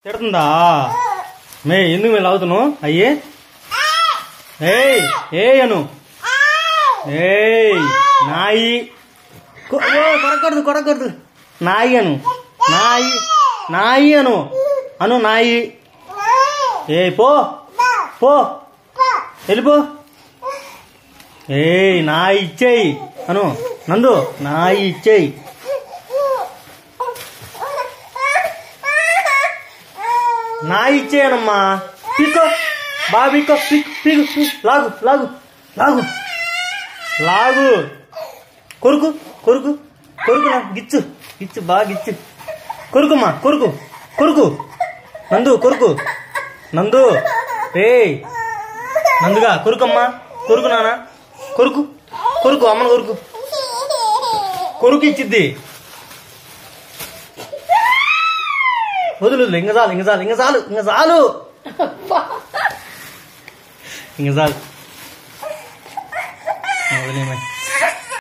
తిడుతుందా మే ఎందుకు మేము లాగుతున్నావు అయ్యే ఏయ్ ఏ అను ఏయ్ నాయి కొ- ఓ, కొరకూడదు కొరకూడదు నాయి అను నాయి నాయి అను అను నాయి ఏ పో పో వెళ్ళిపో ఏయ్ నాయి ఇచ్చేయి అను నందు నాయి ఇచ్చేయి నాయి ఇచ్చేయనమ్మా పీకో బాగా పీకో పీక్ పీకు పీక్. లాగు లాగు లాగు లాగు కొరుకు కొరుకు కొరుకు నా గిచ్చు గిచ్చు బాగా గిచ్చు కొరుకుమ్మా కొరుకు కొరుకు నందు కొరుకు నందు రే నందుగా కొరుకమ్మా కొరుకు నాన్న కొరుకు కొరుకు అమ్మను కొరుకు కొరుకు ఇచ్చిద్ది వదులు వదులు, ఇంక చాలు ఇంక చాలు ఇంక చాలు ఇంక చాలు ఇంక చాలు వదిలేమై